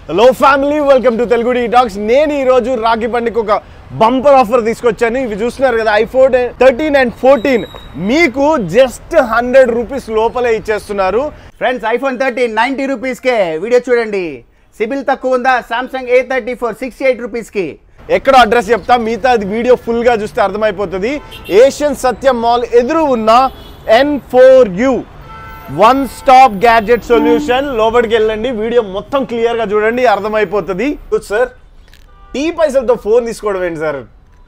Hello family welcome to Telugu talks నేను ఈ రోజు రాఖీ పండుగ ఒక బంపర్ ఆఫర్ తీసుకొచ్చాను ఇవి చూస్తున్నారు కదా ఐఫోన్ థర్టీన్ అండ్ ఫోర్టీన్ మీకు జస్ట్ హండ్రెడ్ రూపీస్ లోపలే ఇచ్చేస్తున్నారు ఫ్రెండ్స్ ఐఫోన్ థర్టీన్ నైంటీ రూపీస్కే వీడియో చూడండి సిబిల్ తక్కువ ఉందా Samsung A thirty four sixty eight రూపీస్కి ఎక్కడ అడ్రస్ చెప్తా మిగతా అది వీడియో ఫుల్ గా చూస్తే అర్థమైపోతుంది ఏషియన్ సత్యం మాల్ ఎదురు ఉన్న N four U one stop gadget solution లోపలికి వెళ్ళండి వీడియో మొత్తం క్లియర్ గా చూడండి అర్థమైపోతుంది సార్ టీ పైసలతో ఫోన్ తీసుకోవడం ఏంటి సార్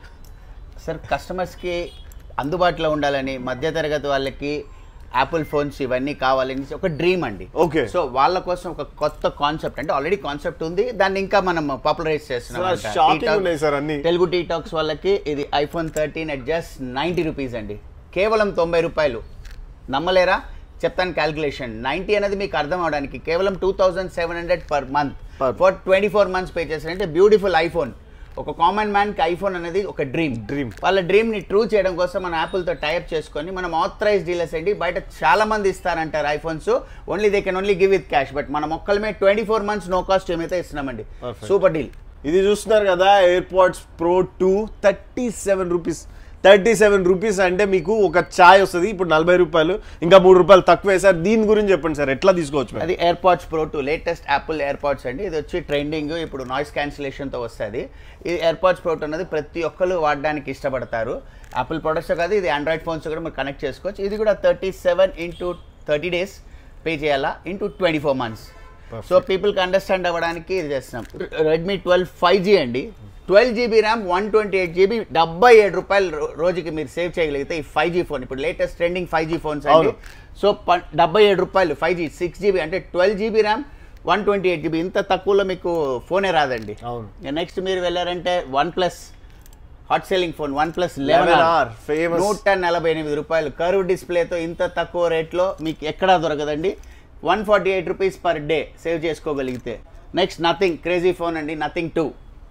సార్ కస్టమర్స్కి అందుబాటులో ఉండాలని మధ్యతరగతి వాళ్ళకి యాపిల్ ఫోన్స్ ఇవన్నీ కావాలని ఒక డ్రీమ్ అండి Okay. సో వాళ్ళ కోసం ఒక కొత్త కాన్సెప్ట్ అంటే ఆల్రెడీ కాన్సెప్ట్ ఉంది దాన్ని ఇంకా మనం పాపులరైజ్ చేస్తున్నాం Sir, shocking ఉన్నాయి sir అన్ని. తెలుగు టీ టాక్స్ వాళ్ళకి ఇది iPhone thirteen at just ninety rupees అండి కేవలం తొంభై రూపాయలు నమ్మలేరా చెప్తాను క్యాల్కులేషన్ నైంటీ అనేది మీకు అర్థం అవడానికి కేవలం two thousand seven hundred per month Per- for twenty four months pay చేశారంటే బ్యూటిఫుల్ ఐఫోన్ ఒక కామన్ మ్యాన్కి ఐఫోన్ అనేది ఒక డ్రీమ్ Dream. వాళ్ళ డ్రీమ్ని ట్రూ చేయడం కోసం మన యాపిల్తో టైప్ చేసుకొని మనం ఆథరైజ్ డీలర్స్ అండి బయట చాలా మంది ఇస్తారంటారు iPhones only they can only give with cash but మనం ఒక్కలమే twenty four months no cost ఏమైతే ఇస్తున్నామండి Perfect. సూపర్ డీల్ ఇది చూస్తున్నారు కదా AirPods pro two thirty seven rupees thirty seven rupees అంటే మీకు ఒక ఛాయ్ వస్తుంది ఇప్పుడు నలభై రూపాయలు ఇంకా మూడు రూపాయలు తక్కువే సార్ దీని గురించి చెప్పండి సార్ ఎట్లా తీసుకోవచ్చు మేము? అది AirPods pro two latest Apple AirPods అండి ఇది వచ్చి ట్రెండింగ్ ఇప్పుడు నాయిస్ క్యాన్సిలేషన్తో వస్తుంది ఇది ఎయిర్పాడ్స్ ప్రో టూ అనేది ప్రతి ఒక్కరు వాడడానికి ఇష్టపడతారు యాపిల్ ప్రొడక్ట్స్ కాదు ఇది ఆండ్రాయిడ్ ఫోన్స్ కూడా మీరు కనెక్ట్ చేసుకోవచ్చు ఇది కూడా thirty seven into thirty days pay చేయాలా into twenty four months so పీపుల్కి అండర్స్టాండ్ అవ్వడానికి ఇది చేస్తున్నాం రెడ్మీ ట్వెల్వ్ ఫైవ్ జీ అండి twelve GB RAM one twenty eight GB డెబ్బై ఏడు రూపాయలు రో- రోజుకి మీరు సేవ్ చేయగలిగితే ఈ ఫైవ్ జీ ఫోన్ ఇప్పుడు latest trending five G phones అండి అవును. సో ప- డెబ్బై ఏడు రూపాయలు ఫైవ్ జీ సిక్స్ జీబీ అంటే twelve GB RAM one twenty eight GB ఇంత తక్కువలో మీకు ఫోనే రాదండి అవును. నెక్స్ట్ మీరు వెళ్ళారంటే one plus hot selling phone one plus 11R, eleven famous. నూట నలభై ఎనిమిది రూపాయలు కర్వ్ డిస్ప్లేతో ఇంత తక్కువ రేట్లో మీకు ఎక్కడా దొరకదండి one forty eight rupees per day save చేసుకోగలిగితే నెక్స్ట్ నథింగ్ క్రేజీ ఫోన్ అండి నథింగ్ టూ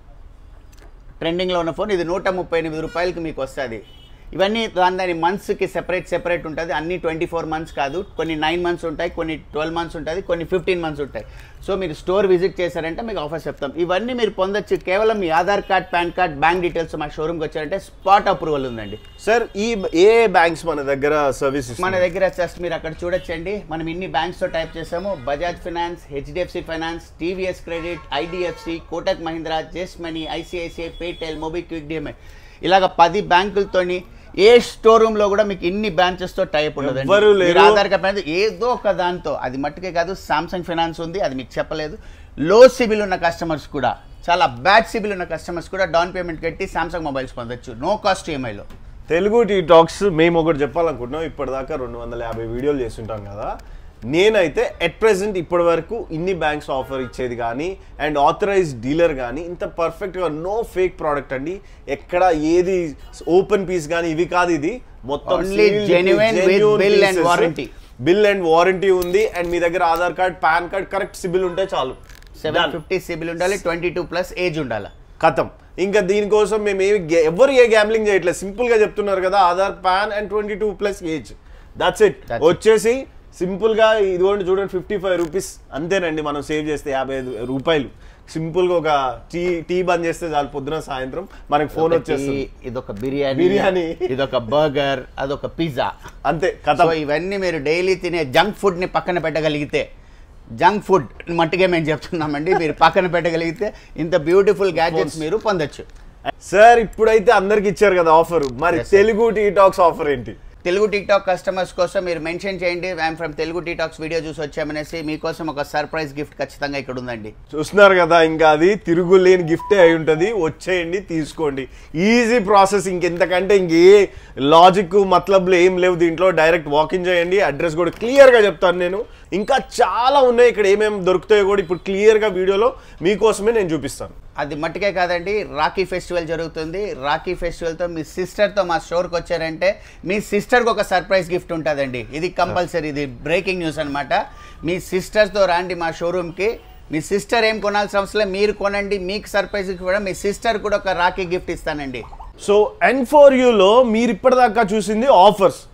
ట్రెండింగ్లో ఉన్న ఫోన్ ఇది నూట ముప్పై ఎనిమిది రూపాయలకి మీకు వస్తుంది ఇవన్నీ దాని దాని మంత్స్కి సెపరేట్ సెపరేట్ ఉంటుంది అన్ని ట్వంటీ ఫోర్ మంత్స్ కాదు కొన్ని నైన్ మంత్స్ ఉంటాయి కొన్ని ట్వెల్వ్ మంత్స్ ఉంటుంది కొన్ని ఫిఫ్టీన్ మంత్స్ ఉంటాయి సో మీరు స్టోర్ విజిట్ చేశారంటే మీకు ఆఫర్స్ చెప్తాం ఇవన్నీ మీరు పొందొచ్చు కేవలం మీ Aadhaar card PAN card bank details మా షోరూమ్కి వచ్చారంటే స్పాట్ అప్రూవల్ ఉందండి సార్ ఈ ఏ బ్యాంక్స్ మన దగ్గర సర్వీస్ మన దగ్గర జస్ట్ మీరు అక్కడ చూడొచ్చండి మనం ఇన్ని బ్యాంక్స్తో టైప్ చేసాము Bajaj finance HDFC finance TVS credit IDFC Kotak Mahindra జెస్ మనీ ఐసిఐసిఐ పేటెల్ మొబిక్విక్ డిఎంఐ ఇలాగ పది బ్యాంకులతోని ఏ స్టోర్ రూమ్ లో కూడా మీకు ఇన్ని బ్రాంచెస్ తో టైప్ ఉండదు ఎవ్వరూ లేరు. ఆధార్ కార్డ్ అనేది ఏదో ఒక దాంతో అది మట్టుకే కాదు సామ్సంగ్ ఫైనాన్స్ ఉంది అది మీకు చెప్పలేదు లో సిబిల్ ఉన్న కస్టమర్స్ కూడా చాలా బ్యాడ్ సిబిల్ ఉన్న కస్టమర్స్ కూడా డౌన్ పేమెంట్ కట్టి సామ్సంగ్ మొబైల్స్ పొందొచ్చు నో కాస్ట్ ఈఎంఐలో తెలుగు టీ టాక్స్ మేము ఒకటి చెప్పాలనుకుంటున్నాం ఇప్పటిదాకా రెండు వందల యాభై వీడియోలు చేస్తుంటాం కదా నేనైతే ఎట్ ప్రెసెంట్ ఇప్పటి వరకు ఇన్ని బ్యాంక్స్ ఆఫర్ ఇచ్చేది కానీ అండ్ ఆథరైజ్ డీలర్ కానీ ఇంత పర్ఫెక్ట్గా నో ఫేక్ ప్రోడక్ట్ అండి ఎక్కడ ఏది ఓపెన్ పీస్ కానీ ఇవి కాదు ఇది మొత్తం Only genuine with bill and warranty. Bill and warranty ఉంది అండ్ మీ దగ్గర Aadhaar card PAN card correct CIBIL ఉంటే చాలు సెవెన్ Done. ఫిఫ్టీ సిబిల్ ఉండాలి ట్వంటీ టూ ప్లస్ ఏజ్ ఉండాలి కథం ఇంకా దీనికోసం మేము ఏమి గే- ఎవరు ఏ గ్యాంబ్లింగ్ చేయట్లేదు సింపుల్ గా చెప్తున్నారు కదా Aadhaar PAN and twenty two plus age that's it That's it. వచ్చేసి సింపుల్ గా ఇదిగోండి చూడండి ఫిఫ్టీ ఫైవ్ రూపీస్ అంతేనండి మనం సేవ్ చేస్తే యాభై ఐదు రూపాయలు సింపుల్ గా ఒక టీ టీ బంద్ చేస్తే చాలు పొద్దున సాయంత్రం మనకి ఫోన్ వచ్చేస్తుంది ఇదొక బిర్యానీ బిర్యానీ. ఇదొక బర్గర్ అదొక పిజ్జా అంతే సో కథం ఇవన్నీ మీరు డైలీ తినే జంక్ ఫుడ్ ని పక్కన పెట్టగలిగితే జంక్ ఫుడ్ మట్టుకే మేము చెప్తున్నామండి మీరు పక్కన పెట్టగలిగితే ఇంత బ్యూటిఫుల్ గ్యాడ్జెట్స్ మీరు పొందొచ్చు సార్ ఇప్పుడైతే అందరికి ఇచ్చారు కదా ఆఫర్ మరి Yes, sir. Telugu T talks offer ఏంటి తెలుగు టిక్టాక్ కస్టమర్స్ కోసం మీరు మెన్షన్ చేయండి I'm from Telugu TikToks video చూసి వచ్చామనేసి మీకోసం ఒక సర్ప్రైజ్ గిఫ్ట్ ఖచ్చితంగా ఇక్కడ ఉందండి చూస్తున్నారు కదా ఇంకా అది తిరుగులేని గిఫ్టే అయి ఉంటుంది వచ్చేయండి తీసుకోండి ఈజీ ప్రాసెస్ ఇంకెంతకంటే ఇంకే లాజిక్ మతలబ్లు ఏం లేవు దీంట్లో డైరెక్ట్ వాకింగ్ చేయండి అడ్రస్ కూడా క్లియర్గా చెప్తాను నేను ఇంకా చాలా ఉన్నాయి ఇక్కడ ఏమేమి దొరుకుతాయో కూడా ఇప్పుడు క్లియర్గా వీడియోలో మీకోసమే నేను చూపిస్తాను అది మట్టుకే కాదండి రాఖీ ఫెస్టివల్ జరుగుతుంది రాఖీ ఫెస్టివల్తో మీ సిస్టర్తో మా స్టోర్కి వచ్చారంటే మీ సిస్టర్కి ఒక సర్ప్రైజ్ గిఫ్ట్ ఉంటుందండి ఇది కంపల్సరీ ఇది బ్రేకింగ్ న్యూస్ అనమాట మీ సిస్టర్తో రాండి మా షోరూమ్కి మీ సిస్టర్ ఏం కొనాల్సిన అవసరం లేదు, మీరు కొనండి మీకు సర్ప్రైజ్ కూడా మీ సిస్టర్ కూడా ఒక రాఖీ గిఫ్ట్ ఇస్తానండి సో ఎన్ ఫోర్ యూలో మీరు ఇప్పటిదాకా చూసింది ఆఫర్స్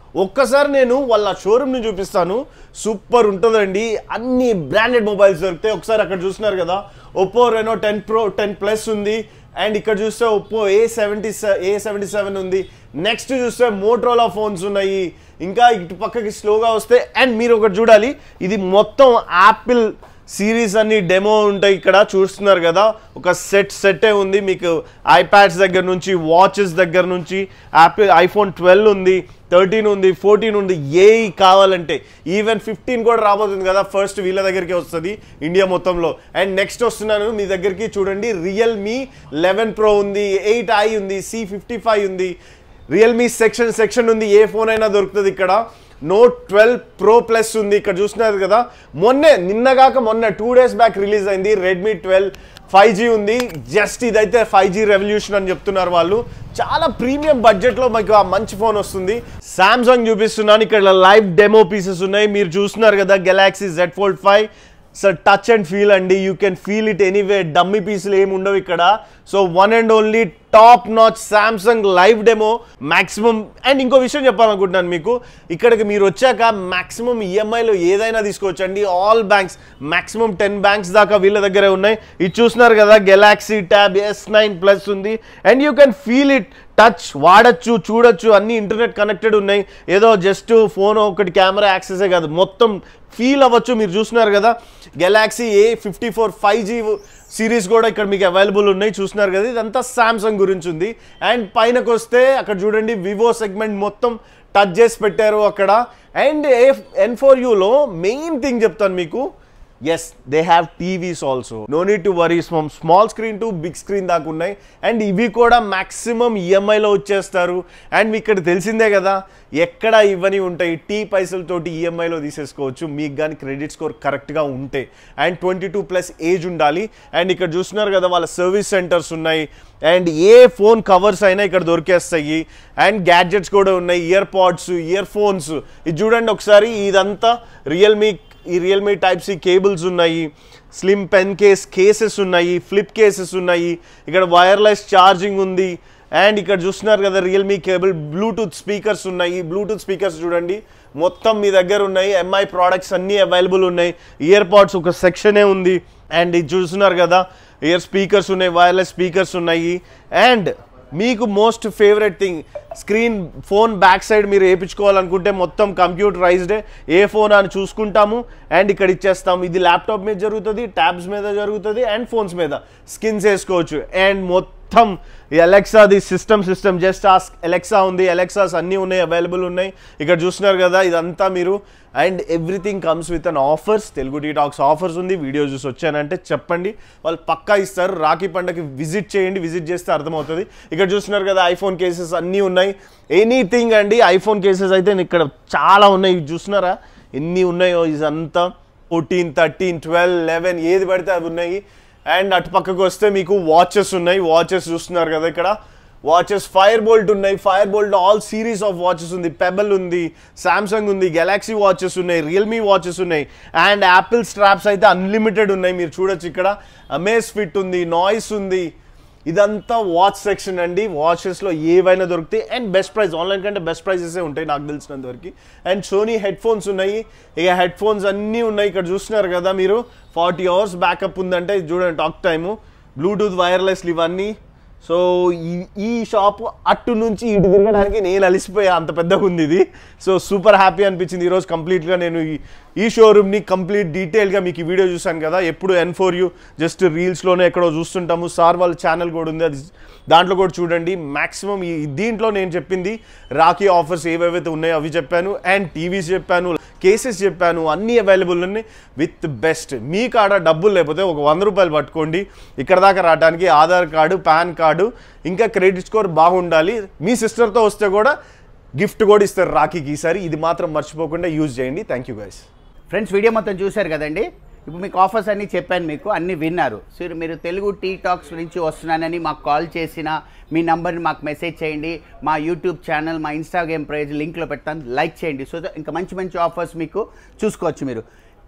ఒక్కసారి నేను వాళ్ళ షోరూమ్ని చూపిస్తాను సూపర్ ఉంటుందండి అన్ని బ్రాండెడ్ మొబైల్స్ దొరుకుతాయి ఒకసారి అక్కడ చూస్తున్నారు కదా Oppo Reno ten pro ten plus ఉంది అండ్ ఇక్కడ చూస్తే Oppo A seventy A seventy seven ఉంది నెక్స్ట్ చూస్తే మోట్రోలా ఫోన్స్ ఉన్నాయి ఇంకా ఇటు పక్కకి స్లోగా వస్తే అండ్ మీరు ఒకటి చూడాలి ఇది మొత్తం యాపిల్ సిరీస్ అన్ని డెమో ఉంటాయి ఇక్కడ చూస్తున్నారు కదా ఒక సెట్ సెట్టే ఉంది మీకు ఐప్యాడ్స్ దగ్గర నుంచి వాచెస్ దగ్గర నుంచి యాపిల్ ఐఫోన్ ట్వెల్వ్ ఉంది థర్టీన్ ఉంది ఫోర్టీన్ ఉంది ఏ కావాలంటే ఈవెన్ ఫిఫ్టీన్ కూడా రాబోతుంది కదా ఫస్ట్ వీళ్ళ దగ్గరికి వస్తుంది ఇండియా మొత్తంలో అండ్ నెక్స్ట్ వస్తున్నాను మీ దగ్గరికి చూడండి రియల్మీ లెవెన్ ప్రో ఉంది ఎయిట్ ఐ ఉంది సి ఫిఫ్టీ ఫైవ్ ఉంది రియల్మీ సెక్షన్ సెక్షన్ ఉంది ఏ ఫోన్ అయినా దొరుకుతుంది ఇక్కడ నోట్ ట్వెల్వ్ ప్రో ప్లస్ ఉంది ఇక్కడ చూస్తున్నారు కదా మొన్నే నిన్నగాక మొన్న టూ డేస్ బ్యాక్ రిలీజ్ అయింది రెడ్మీ ట్వెల్వ్ ఫైవ్ జీ ఉంది జస్ట్ ఇదైతే ఫైవ్ జీ రెవల్యూషన్ అని చెప్తున్నారు వాళ్ళు చాలా ప్రీమియం బడ్జెట్లో మీకు ఆ మంచి ఫోన్ వస్తుంది సామ్సంగ్ చూపిస్తున్నాను ఇక్కడ లైవ్ డెమో పీసెస్ ఉన్నాయి మీరు చూస్తున్నారు కదా Galaxy Z fold five sir touch and feel అండి you can feel it anyway dummy పీసులు ఏమి ఉండవు ఇక్కడ so one and only top notch Samsung live demo maximum and ఇంకో విషయం చెప్పాలనుకుంటున్నాను మీకు ఇక్కడికి మీరు వచ్చాక మాక్సిమం ఈఎంఐలో ఏదైనా తీసుకోవచ్చండి all banks maximum ten banks దాకా వీళ్ళ దగ్గరే ఉన్నాయి ఇది చూస్తున్నారు కదా Galaxy tab S nine plus ఉంది and you can feel it touch వాడచ్చు చూడొచ్చు అన్ని ఇంటర్నెట్ కనెక్టెడ్ ఉన్నాయి ఏదో జస్ట్ ఫోన్ ఒకటి కెమెరా యాక్సెసే కాదు మొత్తం ఫీల్ అవ్వచ్చు మీరు చూస్తున్నారు కదా Galaxy A fifty four five G series కూడా ఇక్కడ మీకు అవైలబుల్ ఉన్నాయి చూస్తున్నారు కదా ఇదంతా సామ్సంగ్ గురించి ఉంది అండ్ పైనకు వస్తే అక్కడ చూడండి వివో సెగ్మెంట్ మొత్తం టచ్ చేసి పెట్టారు అక్కడ అండ్ ఏ ఎన్ ఫోర్ యూలో మెయిన్ థింగ్ చెప్తాను మీకు yes they have TVs also no need to worry from small screen to big screen దాకా ఉన్నాయి అండ్ ఇవి కూడా మాక్సిమం ఈఎంఐలో వచ్చేస్తారు అండ్ మీకు ఇక్కడ తెలిసిందే కదా ఎక్కడ ఇవన్నీ ఉంటాయి టీ పైసలతోటి ఈఎంఐలో తీసేసుకోవచ్చు మీకు కానీ క్రెడిట్ స్కోర్ కరెక్ట్గా ఉంటే and twenty two plus age ఉండాలి అండ్ ఇక్కడ చూస్తున్నారు కదా వాళ్ళ సర్వీస్ సెంటర్స్ ఉన్నాయి అండ్ ఏ ఫోన్ కవర్స్ అయినా ఇక్కడ దొరికేస్తాయి అండ్ గ్యాడ్జెట్స్ కూడా ఉన్నాయి ఇయర్ పాడ్స్ ఇయర్ ఫోన్స్ ఇది చూడండి ఒకసారి ఇదంతా రియల్మీ ఈ రియల్మీ టైప్ సి కేబుల్స్ ఉన్నాయి స్లిమ్ పెన్ కేస్ కేసెస్ ఉన్నాయి ఫ్లిప్ కేసెస్ ఉన్నాయి ఇక్కడ వైర్లెస్ ఛార్జింగ్ ఉంది అండ్ ఇక్కడ చూస్తున్నారు కదా రియల్మీ కేబుల్ బ్లూటూత్ స్పీకర్స్ ఉన్నాయి బ్లూటూత్ స్పీకర్స్ చూడండి మొత్తం మీ దగ్గర ఉన్నాయి ఎంఐ ప్రోడక్ట్స్ అన్నీ అవైలబుల్ ఉన్నాయి ఇయర్ పాడ్స్ ఒక సెక్షనే ఉంది అండ్ ఇది చూస్తున్నారు కదా ఇయర్ స్పీకర్స్ ఉన్నాయి వైర్లెస్ స్పీకర్స్ ఉన్నాయి అండ్ మీకు most favourite thing screen phone back side మీరు వేయించుకోవాలనుకుంటే మొత్తం కంప్యూటరైజ్డే ఏ ఫోన్ అని చూసుకుంటాము అండ్ ఇక్కడ ఇచ్చేస్తాము ఇది ల్యాప్టాప్ మీద జరుగుతుంది ట్యాబ్స్ మీద జరుగుతుంది అండ్ ఫోన్స్ మీద స్కిన్స్ వేసుకోవచ్చు అండ్ మొత్తం ఎలెక్సాది సిస్టమ్ సిస్టమ్ జస్ట్ ఆ ఎలెక్సా ఉంది ఎలెక్సాస్ అన్నీ ఉన్నాయి అవైలబుల్ ఉన్నాయి ఇక్కడ చూస్తున్నారు కదా ఇదంతా మీరు and everything comes with an offers Telugu talks offers ఉంది వీడియో చూసి వచ్చానంటే చెప్పండి వాళ్ళు పక్కా ఇస్తారు రాఖీ పండగకి విజిట్ చేయండి విజిట్ చేస్తే అర్థమవుతుంది ఇక్కడ చూస్తున్నారు కదా ఐఫోన్ కేసెస్ అన్నీ ఉన్నాయి ఎనీథింగ్ అండి ఐఫోన్ కేసెస్ అయితే ఇక్కడ చాలా ఉన్నాయి ఇవి చూస్తున్నారా ఎన్ని ఉన్నాయో ఇదంతా ఫోర్టీన్ థర్టీన్ ట్వెల్వ్ లెవెన్ ఏది పడితే అవి ఉన్నాయి అండ్ అటు పక్కకు వస్తే మీకు వాచెస్ ఉన్నాయి వాచెస్ చూస్తున్నారు కదా ఇక్కడ వాచెస్ ఫైర్ బోల్ట్ ఉన్నాయి Fire Boltt all series of watches ఉంది పెబల్ ఉంది సామ్సంగ్ ఉంది గెలాక్సీ వాచెస్ ఉన్నాయి రియల్మీ వాచెస్ ఉన్నాయి అండ్ యాపిల్ స్ట్రాప్స్ అయితే అన్లిమిటెడ్ ఉన్నాయి మీరు చూడొచ్చు ఇక్కడ అమేజ్ ఫిట్ ఉంది నాయిస్ ఉంది ఇదంతా వాచ్ సెక్షన్ అండి వాచెస్లో ఏవైనా దొరుకుతాయి అండ్ బెస్ట్ ప్రైస్ ఆన్లైన్ కంటే బెస్ట్ ప్రైజెసే ఉంటాయి నాకు తెలిసినంత వరకు అండ్ సోనీ హెడ్ ఫోన్స్ ఉన్నాయి ఇక హెడ్ ఫోన్స్ అన్నీ ఉన్నాయి ఇక్కడ చూస్తున్నారు కదా మీరు ఫార్టీ అవర్స్ బ్యాకప్ ఉందంటే ఇది చూడండి టాక్ టైము బ్లూటూత్ వైర్లెస్లు ఇవన్నీ సో ఈ ఈ షాప్ అటు నుంచి ఇటు తిరగడానికి నేను అలిసిపోయా అంత పెద్దగా ఉంది ఇది సో సూపర్ హ్యాపీ అనిపించింది ఈరోజు కంప్లీట్గా నేను ఈ ఈ షోరూమ్ని కంప్లీట్ డీటెయిల్గా మీకు ఈ వీడియో చూశాను కదా ఎప్పుడు ఎన్ ఫోర్ యూ జస్ట్ రీల్స్లోనే ఎక్కడో చూస్తుంటాము సార్ వాళ్ళ ఛానల్ కూడా ఉంది అది దాంట్లో కూడా చూడండి మాక్సిమం ఈ దీంట్లో నేను చెప్పింది రాఖీ ఆఫర్స్ ఏవేవైతే ఉన్నాయో అవి చెప్పాను అండ్ టీవీస్ చెప్పాను కేసెస్ చెప్పాను అన్నీ అవైలబుల్ ఉన్నాయి విత్ బెస్ట్ మీ కాడ డబ్బులు లేకపోతే ఒక వంద రూపాయలు పట్టుకోండి ఇక్కడ దాకా రావడానికి ఆధార్ కార్డు పాన్ కార్డు ఇంకా క్రెడిట్ స్కోర్ బాగుండాలి మీ సిస్టర్తో వస్తే కూడా గిఫ్ట్ కూడా ఇస్తారు రాఖీకి ఈసారి ఇది మాత్రం మర్చిపోకుండా యూజ్ చేయండి thank you guys friends video మొత్తం చూశారు కదండి ఇప్పుడు మీకు ఆఫర్స్ అన్నీ చెప్పాను మీకు అన్నీ విన్నారు సో మీరు తెలుగు టీ టాక్స్ నుంచి వస్తున్నానని మాకు కాల్ చేసిన మీ నంబర్ని మాకు మెసేజ్ చేయండి మా యూట్యూబ్ ఛానల్ మా ఇన్స్టాగ్రామ్ పేజ్ లింక్లో పెడతాను లైక్ చేయండి సో ఇంకా మంచి మంచి ఆఫర్స్ మీకు చూసుకోవచ్చు మీరు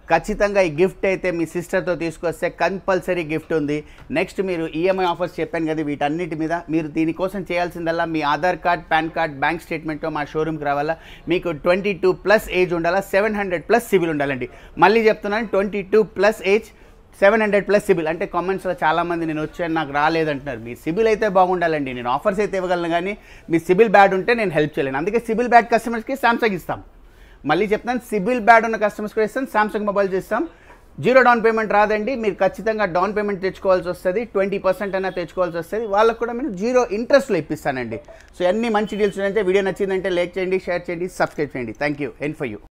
ఖచ్చితంగా ఈ గిఫ్ట్ అయితే మీ సిస్టర్తో తీసుకొస్తే కంపల్సరీ గిఫ్ట్ ఉంది నెక్స్ట్ మీరు ఈఎంఐ ఆఫర్స్ చెప్పాను కదా వీటన్నిటి మీద మీరు దీనికోసం చేయాల్సిందల్లా మీ Aadhaar card PAN card bank స్టేట్మెంట్తో మా షోరూమ్కి రావాలా మీకు ట్వంటీ టూ ప్లస్ ఏజ్ ఉండాలా సెవెన్ హండ్రెడ్ ప్లస్ సివిల్ ఉండాలండి మళ్ళీ చెప్తున్నాను twenty two plus age seven hundred plus CIBIL అంటే కామెంట్స్లో చాలామంది నేను వచ్చాను నాకు రాలేదంటున్నారు మీ సిబిల్ అయితే బాగుండాలండి నేను ఆఫర్స్ అయితే ఇవ్వగలను కానీ మీ సిబిల్ బ్యాడ్ ఉంటే నేను హెల్ప్ చేయలేను అందుకే సిబిల్ బ్యాడ్ కస్టమర్స్కి సామ్సంగ్ ఇస్తాం మళ్ళీ చెప్తాను సిబిల్ బ్యాడ్ ఉన్న కస్టమర్స్కి ఇస్తాం సామ్సంగ్ మొబైల్ చేస్తాం జీరో డౌన్ పేమెంట్ రాదండి మీరు ఖచ్చితంగా డౌన్ పేమెంట్ తెచ్చుకోవాల్సి వస్తుంది ట్వంటీ పర్సెంట్ అయినా తెచ్చుకోవాల్సి వస్తుంది వాళ్ళకు కూడా నేను జీరో ఇంట్రెస్ట్లో ఇప్పిస్తానండి సో అన్ని మంచి డీల్స్ ఉన్నాయంటే వీడియో నచ్చిందంటే లైక్ చేయండి షేర్ చేయండి సబ్స్క్రైబ్ చేయండి thank you N for you